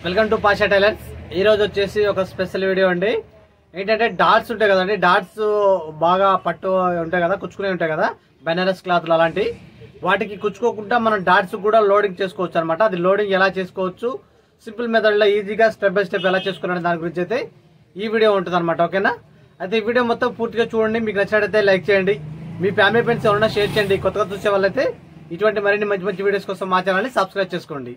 welcome to Pasha tailors ఈ రోజు వచ్చేసి ఒక స్పెషల్ వీడియో అండి ఏంటంటే డాట్స్ ఉంటాయి కదండి డాట్స్ బాగా పట్టు ఉంటాయి కదా కుచ్చుకునే ఉంటాయి కదా బెనారస్ క్లాత్లు అలాంటి వాటికి కుచ్చుకోకుండా మనం డాట్స్ కూడా లోడింగ్ చేసుకోవచ్చు అనమాట అది లోడింగ్ ఎలా చేసుకోవచ్చు సింపుల్ మెథడ్ లో ఈజీగా స్టెప్ బై స్టెప్ ఎలా చేసుకోవాలనే దాని గురించి అయితే ఈ వీడియో ఉంటుంది అనమాట ఓకేనా అయితే ఈ వీడియో మొత్తం పూర్తిగా చూడండి మీకు నచ్చినట్టయితే లైక్ చేయండి మీ ఫ్యామిలీ ఫ్రెండ్స్ ఎవరైనా షేర్ చేయండి కొత్తగా చూసే వాళ్ళైతే ఇటువంటి మరిన్ని మంచి మంచి వీడియోస్ కోసం మా ఛానల్ని సబ్స్క్రైబ్ చేసుకోండి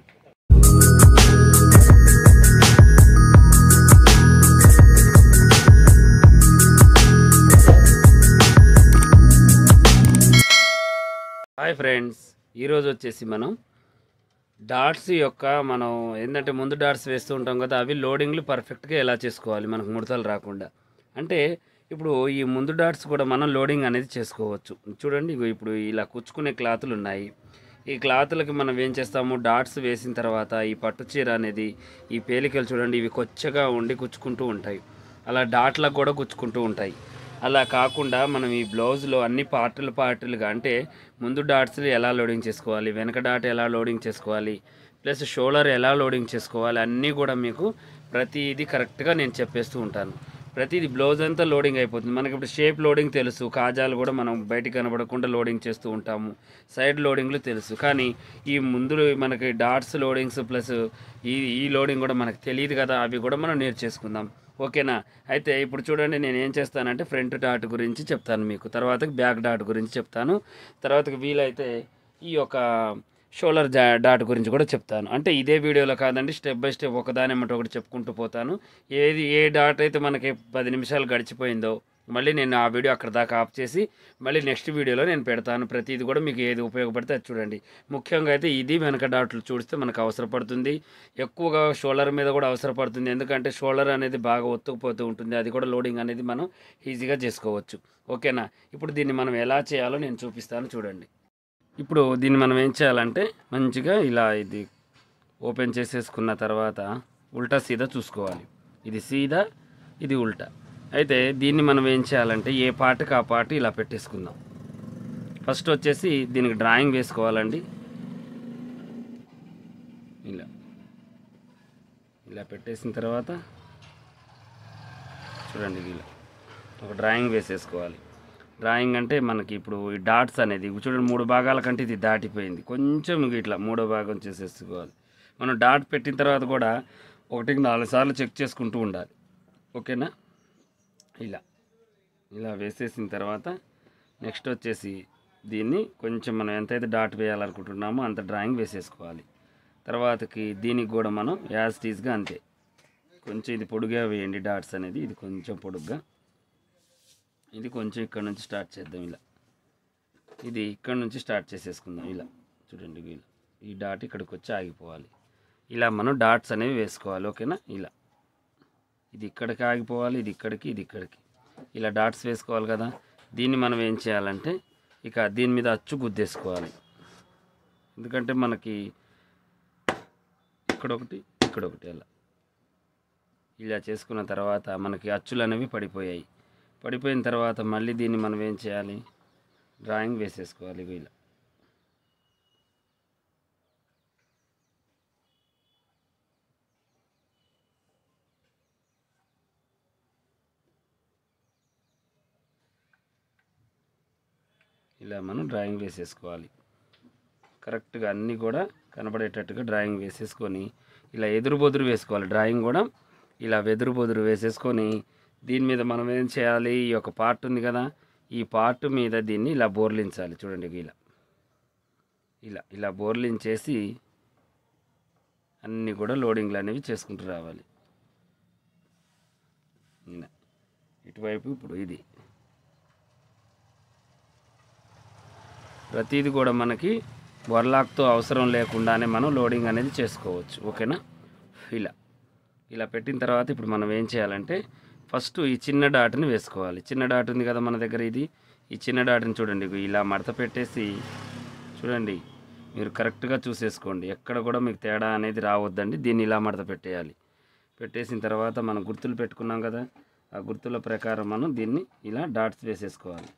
హాయ్ ఫ్రెండ్స్ ఈరోజు వచ్చేసి మనం డాట్స్ యొక్క మనం ఏంటంటే ముందు డాట్స్ వేస్తూ ఉంటాం కదా అవి లోడింగ్లు పర్ఫెక్ట్గా ఎలా చేసుకోవాలి మనకు ముడతలు రాకుండా అంటే ఇప్పుడు ఈ ముందు డాట్స్ కూడా మనం లోడింగ్ అనేది చేసుకోవచ్చు చూడండి ఇగో ఇప్పుడు ఇలా కుచ్చుకునే క్లాతులు ఉన్నాయి ఈ క్లాతులకి మనం ఏం చేస్తాము డాట్స్ వేసిన తర్వాత ఈ పట్టు చీర అనేది ఈ పేలికలు చూడండి ఇవి కొచ్చగా ఉండి కుచ్చుకుంటూ ఉంటాయి అలా డాట్లకు కూడా గుచ్చుకుంటూ ఉంటాయి అలా కాకుండా మనం ఈ బ్లౌజ్లో అన్ని పార్టులు పార్టులుగా అంటే ముందు డాట్స్లు ఎలా లోడింగ్ చేసుకోవాలి వెనక డాట్ ఎలా లోడింగ్ చేసుకోవాలి ప్లస్ షోల్డర్ ఎలా లోడింగ్ చేసుకోవాలి అన్నీ కూడా మీకు ప్రతిదీ కరెక్ట్గా నేను చెప్పేస్తూ ఉంటాను ప్రతిదీ బ్లౌజ్ అంతా లోడింగ్ అయిపోతుంది మనకి ఇప్పుడు షేప్ లోడింగ్ తెలుసు కాజాలు కూడా మనం బయటికి కనబడకుండా లోడింగ్ చేస్తూ ఉంటాము సైడ్ లోడింగ్లు తెలుసు కానీ ఈ ముందు మనకి డాట్స్ లోడింగ్స్ ప్లస్ ఈ ఈ లోడింగ్ కూడా మనకు తెలియదు కదా అవి కూడా మనం నేర్చేసుకుందాం ఓకేనా అయితే ఇప్పుడు చూడండి నేను ఏం చేస్తానంటే ఫ్రంట్ డాట్ గురించి చెప్తాను మీకు తర్వాత బ్యాక్ డాట్ గురించి చెప్తాను తర్వాత వీలైతే ఈ యొక్క షోల్డర్ జా డాట్ గురించి కూడా చెప్తాను అంటే ఇదే వీడియోలో కాదండి స్టెప్ బై స్టెప్ ఒకదాని ఎమ్మటి ఒకటి చెప్పుకుంటూ పోతాను ఏది ఏ డాట్ అయితే మనకి పది నిమిషాలు గడిచిపోయిందో మళ్ళీ నేను ఆ వీడియో అక్కడ దాకా ఆఫ్ చేసి మళ్ళీ నెక్స్ట్ వీడియోలో నేను పెడతాను ప్రతిది కూడా మీకు ఏది ఉపయోగపడితే అది చూడండి ముఖ్యంగా అయితే ఇది వెనక డాట్లు చూస్తే మనకు అవసరపడుతుంది ఎక్కువగా షోల్డర్ మీద కూడా అవసరపడుతుంది ఎందుకంటే షోల్డర్ అనేది బాగా ఒత్తుకుపోతూ ఉంటుంది అది కూడా లోడింగ్ అనేది మనం ఈజీగా చేసుకోవచ్చు ఓకేనా ఇప్పుడు దీన్ని మనం ఎలా చేయాలో నేను చూపిస్తాను చూడండి ఇప్పుడు దీన్ని మనం ఏం చేయాలంటే మంచిగా ఇలా ఇది ఓపెన్ చేసేసుకున్న తర్వాత ఉల్టా సీదా చూసుకోవాలి ఇది సీదా ఇది ఉల్టా అయితే దీన్ని మనం ఏం చేయాలంటే ఏ పార్ట్కి ఆ పార్ట్ ఇలా పెట్టేసుకుందాం ఫస్ట్ వచ్చేసి దీనికి డ్రాయింగ్ వేసుకోవాలండి ఇలా ఇలా పెట్టేసిన తర్వాత చూడండి ఇలా ఒక డ్రాయింగ్ వేసేసుకోవాలి డ్రాయింగ్ అంటే మనకి ఇప్పుడు ఈ డాట్స్ అనేది ఇవి చూడండి మూడు భాగాల కంటే ఇది దాటిపోయింది కొంచెం ఇంక ఇట్లా మూడో భాగం చేసేసుకోవాలి మనం డాట్ పెట్టిన తర్వాత కూడా ఒకటికి నాలుగు సార్లు చెక్ చేసుకుంటూ ఉండాలి ఓకేనా ఇలా ఇలా వేసేసిన తర్వాత నెక్స్ట్ వచ్చేసి దీన్ని కొంచెం మనం ఎంతైతే డాట్ వేయాలనుకుంటున్నామో అంత డ్రాయింగ్ వేసేసుకోవాలి తర్వాతకి దీనికి కూడా మనం యాజ్ టీజ్గా అంతే కొంచెం ఇది పొడుగా వేయండి డాట్స్ అనేది ఇది కొంచెం పొడుగ్గా ఇది కొంచెం ఇక్కడ నుంచి స్టార్ట్ చేద్దాం ఇలా ఇది ఇక్కడ నుంచి స్టార్ట్ చేసేసుకుందాం ఇలా చూడండి ఇలా ఈ డాట్ ఇక్కడికి వచ్చి ఆగిపోవాలి ఇలా మనం డాట్స్ అనేవి వేసుకోవాలి ఓకేనా ఇలా ఇది ఇక్కడికి ఆగిపోవాలి ఇది ఇక్కడికి ఇది ఇక్కడికి ఇలా డాట్స్ వేసుకోవాలి కదా దీన్ని మనం ఏం చేయాలంటే ఇక దీని మీద అచ్చు గుద్దేసుకోవాలి ఎందుకంటే మనకి ఇక్కడ ఒకటి ఇక్కడ ఒకటి అలా ఇలా చేసుకున్న తర్వాత మనకి అచ్చులు అనేవి పడిపోయాయి పడిపోయిన తర్వాత మళ్ళీ దీన్ని మనం ఏం చేయాలి డ్రాయింగ్ వేసేసుకోవాలి ఇగో ఇలా ఇలా మనం డ్రాయింగ్ వేసేసుకోవాలి కరెక్ట్గా అన్నీ కూడా కనబడేటట్టుగా డ్రాయింగ్ వేసేసుకొని ఇలా ఎదురు బొదురు వేసుకోవాలి డ్రాయింగ్ కూడా ఇలా వెదురు బొదురు వేసేసుకొని దీని మీద మనం ఏం చేయాలి ఈ యొక్క పార్ట్ ఉంది కదా ఈ పార్ట్ మీద దీన్ని ఇలా బోర్లించాలి చూడండి ఇలా ఇలా ఇలా బోర్లించేసి అన్నీ కూడా లోడింగ్లు అనేవి చేసుకుంటూ రావాలి ఇలా ఇటువైపు ఇప్పుడు ఇది ప్రతిది కూడా మనకి వర్లాక్తో అవసరం లేకుండానే మనం లోడింగ్ అనేది చేసుకోవచ్చు ఓకేనా ఇలా ఇలా పెట్టిన తర్వాత ఇప్పుడు మనం ఏం చేయాలంటే ఫస్ట్ ఈ చిన్న డాట్ని వేసుకోవాలి చిన్న డాట్ ఉంది కదా మన దగ్గర ఇది ఈ చిన్న డాట్ని చూడండి ఇగో ఇలా మడత పెట్టేసి చూడండి మీరు కరెక్ట్గా చూసేసుకోండి ఎక్కడ కూడా మీకు తేడా అనేది రావద్దండి దీన్ని ఇలా మడత పెట్టేయాలి పెట్టేసిన తర్వాత మనం గుర్తులు పెట్టుకున్నాం కదా ఆ గుర్తుల ప్రకారం మనం దీన్ని ఇలా డాట్స్ వేసేసుకోవాలి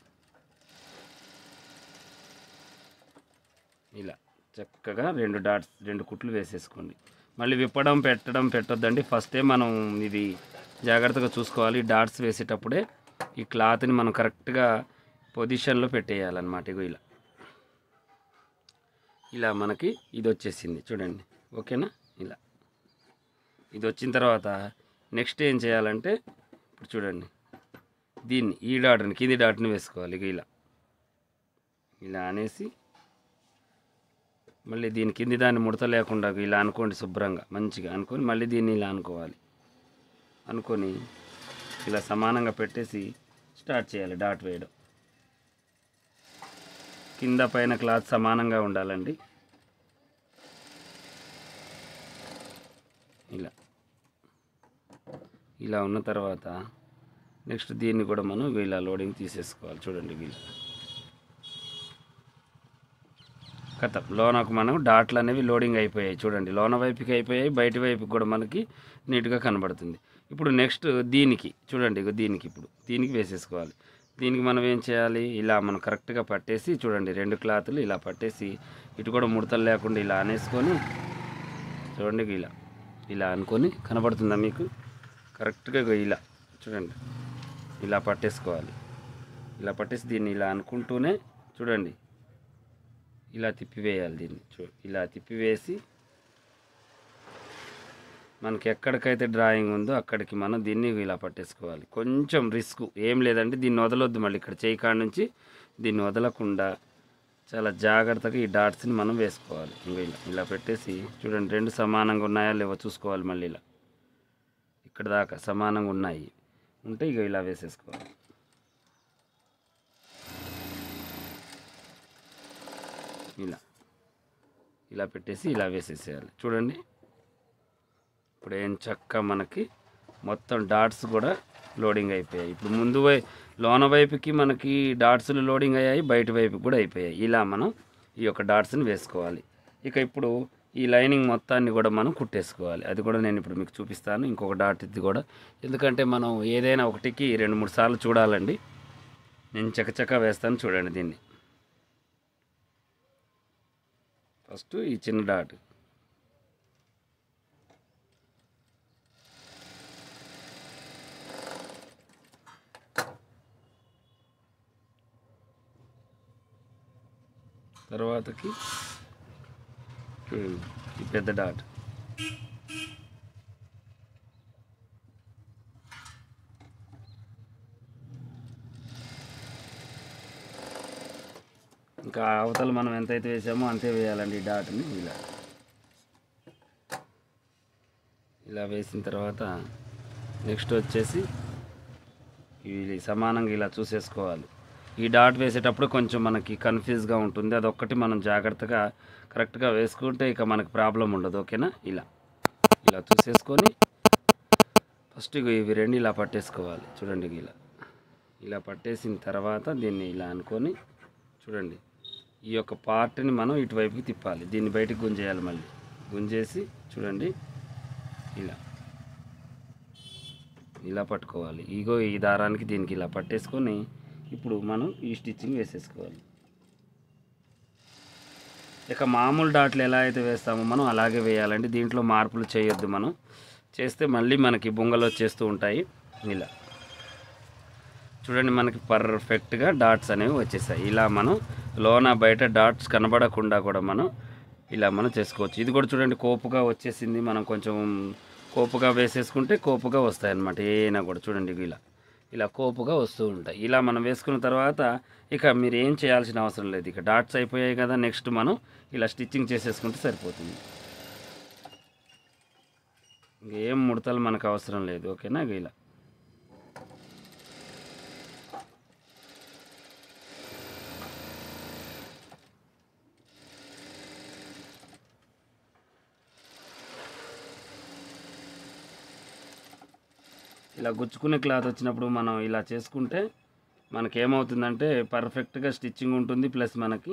ఇలా చక్కగా రెండు డాట్స్ రెండు కుట్లు వేసేసుకోండి మళ్ళీ విప్పడం పెట్టడం పెట్టొద్దండి ఫస్టే మనం ఇది జాగ్రత్తగా చూసుకోవాలి డాట్స్ వేసేటప్పుడే ఈ క్లాత్ని మనం కరెక్ట్గా పొజిషన్లో పెట్టేయాలన్నమాట ఇగో ఇలా ఇలా మనకి ఇది వచ్చేసింది చూడండి ఓకేనా ఇలా ఇది వచ్చిన తర్వాత నెక్స్ట్ ఏం చేయాలంటే ఇప్పుడు చూడండి దీన్ని ఈ డాట్ని కింది డాట్ని వేసుకోవాలి ఇక ఇలా ఇలా అనేసి మళ్ళీ దీని కింది దాన్ని ముడత లేకుండా ఇలా అనుకోండి శుభ్రంగా మంచిగా అనుకొని మళ్ళీ దీన్ని ఇలా అనుకోవాలి అనుకొని ఇలా సమానంగా పెట్టేసి స్టార్ట్ చేయాలి డాట్ వేయడం కింద పైన క్లాత్ సమానంగా ఉండాలండి ఇలా ఇలా ఉన్న తర్వాత నెక్స్ట్ దీన్ని కూడా మనం ఇలా లోడింగ్ తీసేసుకోవాలి చూడండి వీళ్ళు కథ లోనకు మనం డాట్లు అనేవి లోడింగ్ అయిపోయాయి చూడండి లోన వైపుకి అయిపోయాయి బయట వైపుకి కూడా మనకి నీట్గా కనబడుతుంది ఇప్పుడు నెక్స్ట్ దీనికి చూడండి ఇగో దీనికి ఇప్పుడు దీనికి వేసేసుకోవాలి దీనికి మనం ఏం చేయాలి ఇలా మనం కరెక్ట్గా పట్టేసి చూడండి రెండు క్లాతులు ఇలా పట్టేసి ఇటు కూడా ముడతలు లేకుండా ఇలా అనేసుకొని చూడండి ఇగో ఇలా ఇలా అనుకొని కనబడుతుందా మీకు కరెక్ట్గా ఇగో ఇలా చూడండి ఇలా పట్టేసుకోవాలి ఇలా పట్టేసి దీన్ని ఇలా అనుకుంటూనే చూడండి ఇలా తిప్పివేయాలి దీన్ని చూ ఇలా తిప్పివేసి మనకి ఎక్కడికైతే డ్రాయింగ్ ఉందో అక్కడికి మనం దీన్ని ఇలా పట్టేసుకోవాలి కొంచెం రిస్క్ ఏం లేదంటే దీన్ని వదలొద్దు మళ్ళీ ఇక్కడ చేయి కాడ నుంచి దీన్ని వదలకుండా చాలా జాగ్రత్తగా ఈ డాట్స్ని మనం వేసుకోవాలి ఇంకా ఇలా ఇలా పెట్టేసి చూడండి రెండు సమానంగా ఉన్నాయా లేవో చూసుకోవాలి మళ్ళీ ఇలా ఇక్కడ దాకా సమానంగా ఉన్నాయి ఉంటే ఇక ఇలా వేసేసుకోవాలి ఇలా ఇలా పెట్టేసి ఇలా వేసేసేయాలి చూడండి ఇప్పుడు ఏం చక్క మనకి మొత్తం డాట్స్ కూడా లోడింగ్ అయిపోయాయి ఇప్పుడు ముందు వై లోన వైపుకి మనకి డాట్స్లు లోడింగ్ అయ్యాయి బయట వైపుకి కూడా అయిపోయాయి ఇలా మనం ఈ యొక్క డాట్స్ని వేసుకోవాలి ఇక ఇప్పుడు ఈ లైనింగ్ మొత్తాన్ని కూడా మనం కుట్టేసుకోవాలి అది కూడా నేను ఇప్పుడు మీకు చూపిస్తాను ఇంకొక డాట్ ఇది కూడా ఎందుకంటే మనం ఏదైనా ఒకటికి రెండు మూడు సార్లు చూడాలండి నేను చకచక వేస్తాను చూడండి దీన్ని ఫస్ట్ ఈ చిన్న డాట్ తర్వాతకి చూడండి, ఈ పెద్ద డాట్ ఇంకా అవతల మనం ఎంతైతే వేసామో అంతే వేయాలండి ఈ డాట్ని ఇలా ఇలా వేసిన తర్వాత నెక్స్ట్ వచ్చేసి ఇవి సమానంగా ఇలా చూసేసుకోవాలి ఈ డాట్ వేసేటప్పుడు కొంచెం మనకి కన్ఫ్యూజ్గా ఉంటుంది అదొక్కటి మనం జాగ్రత్తగా కరెక్ట్గా వేసుకుంటే ఇక మనకి ప్రాబ్లం ఉండదు ఓకేనా ఇలా ఇలా చూసేసుకొని ఫస్ట్ ఇగో ఇవి రెండు ఇలా పట్టేసుకోవాలి చూడండి ఇగ ఇలా ఇలా పట్టేసిన తర్వాత దీన్ని ఇలా అనుకొని చూడండి ఈ యొక్క పార్ట్ని మనం ఇటువైపుకి తిప్పాలి దీన్ని బయటికి గుంజేయాలి మళ్ళీ గుంజేసి చూడండి ఇలా ఇలా పట్టుకోవాలి ఇగో ఈ దారానికి దీనికి ఇలా పట్టేసుకొని ఇప్పుడు మనం ఈ స్టిచ్చింగ్ వేసేసుకోవాలి ఇక మామూలు డాట్లు ఎలా అయితే వేస్తామో మనం అలాగే వేయాలండి దీంట్లో మార్పులు చేయొద్దు మనం చేస్తే మళ్ళీ మనకి బొంగలు వచ్చేస్తూ ఉంటాయి ఇలా చూడండి మనకి పర్ఫెక్ట్గా డాట్స్ అనేవి వచ్చేసాయి ఇలా మనం లోన బయట డాట్స్ కనబడకుండా కూడా మనం ఇలా మనం చేసుకోవచ్చు ఇది కూడా చూడండి కోపుగా వచ్చేసింది మనం కొంచెం కోపుగా వేసేసుకుంటే కోపుగా వస్తాయి అన్నమాట ఏమైనా కూడా చూడండి ఇవి ఇలా ఇలా కోపుగా వస్తూ ఉంటాయి ఇలా మనం వేసుకున్న తర్వాత ఇక మీరు ఏం చేయాల్సిన అవసరం లేదు ఇక డాట్స్ అయిపోయాయి కదా నెక్స్ట్ మనం ఇలా స్టిచ్చింగ్ చేసేసుకుంటే సరిపోతుంది ఇంకేం ముడతలు మనకు అవసరం లేదు ఓకేనా ఇక ఇలా ఇలా గుచ్చుకునే క్లాత్ వచ్చినప్పుడు మనం ఇలా చేసుకుంటే మనకి ఏమవుతుందంటే పర్ఫెక్ట్గా స్టిచ్చింగ్ ఉంటుంది ప్లస్ మనకి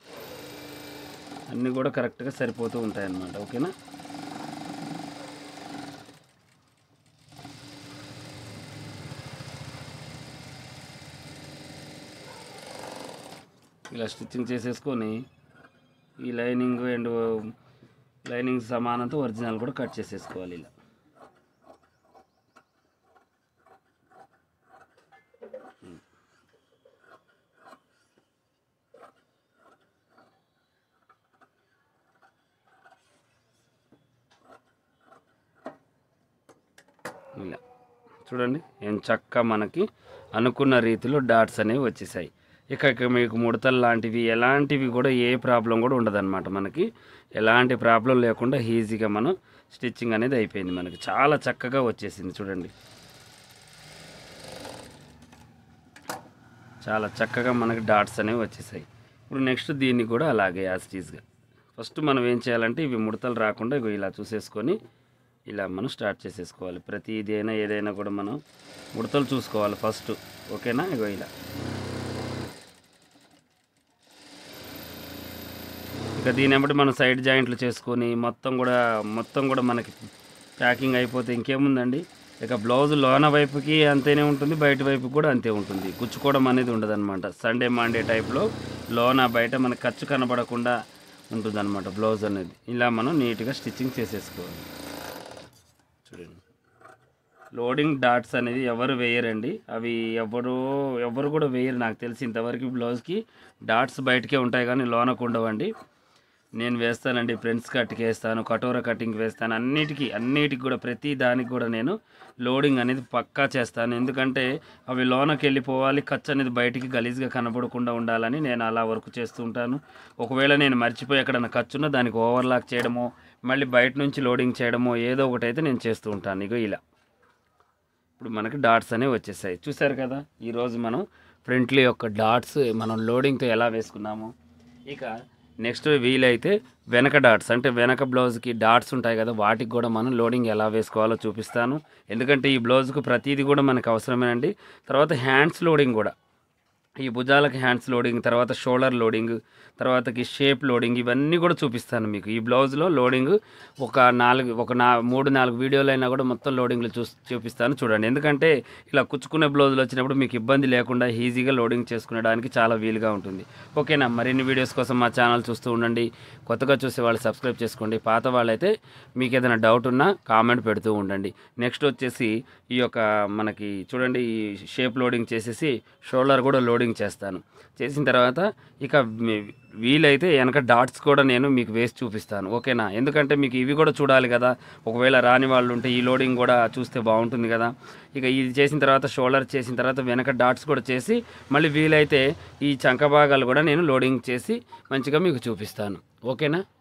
అన్నీ కూడా కరెక్ట్గా సరిపోతూ ఉంటాయి అన్నమాట ఓకేనా ఇలా స్టిచ్చింగ్ చేసేసుకొని ఈ లైనింగ్ అండ్ లైనింగ్ సమానంతో ఒరిజినల్ కూడా కట్ చేసేసుకోవాలి ఇలా ఇలా చూడండి ఏం చక్క మనకి అనుకున్న రీతిలో డాట్స్ అనేవి వచ్చేసాయి ఇక ఇక మీకు ముడతలు లాంటివి ఎలాంటివి కూడా ఏ ప్రాబ్లం కూడా ఉండదన్నమాట మనకి ఎలాంటి ప్రాబ్లం లేకుండా ఈజీగా మనం స్టిచ్చింగ్ అనేది అయిపోయింది మనకి చాలా చక్కగా వచ్చేసింది చూడండి చాలా చక్కగా మనకి డాట్స్ అనేవి వచ్చేసాయి ఇప్పుడు నెక్స్ట్ దీన్ని కూడా అలాగే యాస్టీస్గా ఫస్ట్ మనం ఏం చేయాలంటే ఇవి ముడతలు రాకుండా ఇగో ఇలా చూసేసుకొని ఇలా మనం స్టార్ట్ చేసేసుకోవాలి ప్రతి ఇదైనా ఏదైనా కూడా మనం ముడతలు చూసుకోవాలి ఫస్ట్ ఓకేనా ఇగో ఇలా ఇక దీని వెంబడి మనం సైడ్ జాయింట్లు చేసుకొని మొత్తం కూడా మొత్తం కూడా మనకి ప్యాకింగ్ అయిపోతే ఇంకేముందండి ఇక బ్లౌజ్ లోన వైపుకి అంతేనే ఉంటుంది బయట వైపుకి కూడా అంతే ఉంటుంది కుచ్చుకోవడం అనేది ఉండదన్నమాట సండే మాండే టైప్లో లోన బయట మనకి ఖర్చు కనబడకుండా ఉంటుందన్నమాట బ్లౌజ్ అనేది ఇలా మనం నీట్గా స్టిచ్చింగ్ చేసేసుకోవాలి చూడండి లోడింగ్ డాట్స్ అనేది ఎవరు వేయరండి అవి ఎవరు ఎవరు కూడా వేయరు నాకు తెలిసి ఇంతవరకు బ్లౌజ్కి డాట్స్ బయటకే ఉంటాయి కానీ లోనకు ఉండవండి నేను వేస్తానండి ఫ్రెండ్స్ కట్కి వేస్తాను కటోర కటింగ్ వేస్తాను అన్నిటికీ అన్నిటికి కూడా ప్రతి దానికి కూడా నేను లోడింగ్ అనేది పక్కా చేస్తాను ఎందుకంటే అవి లోనకి వెళ్ళిపోవాలి ఖర్చు అనేది బయటికి గలీజ్గా కనపడకుండా ఉండాలని నేను అలా వర్క్ చేస్తూ ఉంటాను ఒకవేళ నేను మర్చిపోయి ఎక్కడన్నా ఖర్చున్నా దానికి ఓవర్లాక్ చేయడమో మళ్ళీ బయట నుంచి లోడింగ్ చేయడమో ఏదో ఒకటి అయితే నేను చేస్తూ ఉంటాను ఇగో ఇలా ఇప్పుడు మనకి డాట్స్ అనేవి వచ్చేసాయి చూసారు కదా ఈరోజు మనం ఫ్రంట్లో యొక్క డాట్స్ మనం లోడింగ్తో ఎలా వేసుకున్నాము ఇక నెక్స్ట్ వీలైతే వెనక డాట్స్ అంటే వెనక బ్లౌజ్కి డాట్స్ ఉంటాయి కదా వాటికి కూడా మనం లోడింగ్ ఎలా వేసుకోవాలో చూపిస్తాను ఎందుకంటే ఈ బ్లౌజ్కు ప్రతిదీ కూడా మనకు అవసరమేనండి తర్వాత హ్యాండ్స్ లోడింగ్ కూడా ఈ భుజాలకి హ్యాండ్స్ లోడింగ్ తర్వాత షోల్డర్ లోడింగ్ తర్వాతకి షేప్ లోడింగ్ ఇవన్నీ కూడా చూపిస్తాను మీకు ఈ బ్లౌజ్లో లోడింగ్ ఒక నాలుగు ఒక నా మూడు నాలుగు వీడియోలు అయినా కూడా మొత్తం లోడింగ్లు చూ చూపిస్తాను చూడండి ఎందుకంటే ఇలా కుచ్చుకునే బ్లౌజులు వచ్చినప్పుడు మీకు ఇబ్బంది లేకుండా ఈజీగా లోడింగ్ చేసుకునేడానికి చాలా వీలుగా ఉంటుంది ఓకేనా మరిన్ని వీడియోస్ కోసం మా ఛానల్ చూస్తూ ఉండండి కొత్తగా చూసే వాళ్ళు సబ్స్క్రైబ్ చేసుకోండి పాత వాళ్ళైతే మీకు ఏదైనా డౌట్ ఉన్నా కామెంట్ పెడుతూ ఉండండి నెక్స్ట్ వచ్చేసి ఈ యొక్క మనకి చూడండి ఈ షేప్ లోడింగ్ చేసేసి షోల్డర్ కూడా లోడింగ్ చేస్తాను చేసిన తర్వాత ఇక మీ- వీలైతే వెనక డాట్స్ కూడా నేను మీకు వేసి చూపిస్తాను ఓకేనా ఎందుకంటే మీకు ఇవి కూడా చూడాలి కదా ఒకవేళ రాని వాళ్ళు ఉంటే ఈ లోడింగ్ కూడా చూస్తే బాగుంటుంది కదా ఇక ఇది చేసిన తర్వాత షోల్డర్ చేసిన తర్వాత వెనక డాట్స్ కూడా చేసి మళ్ళీ వీలైతే ఈ చంక భాగాలు కూడా నేను లోడింగ్ చేసి మంచిగా మీకు చూపిస్తాను ఓకేనా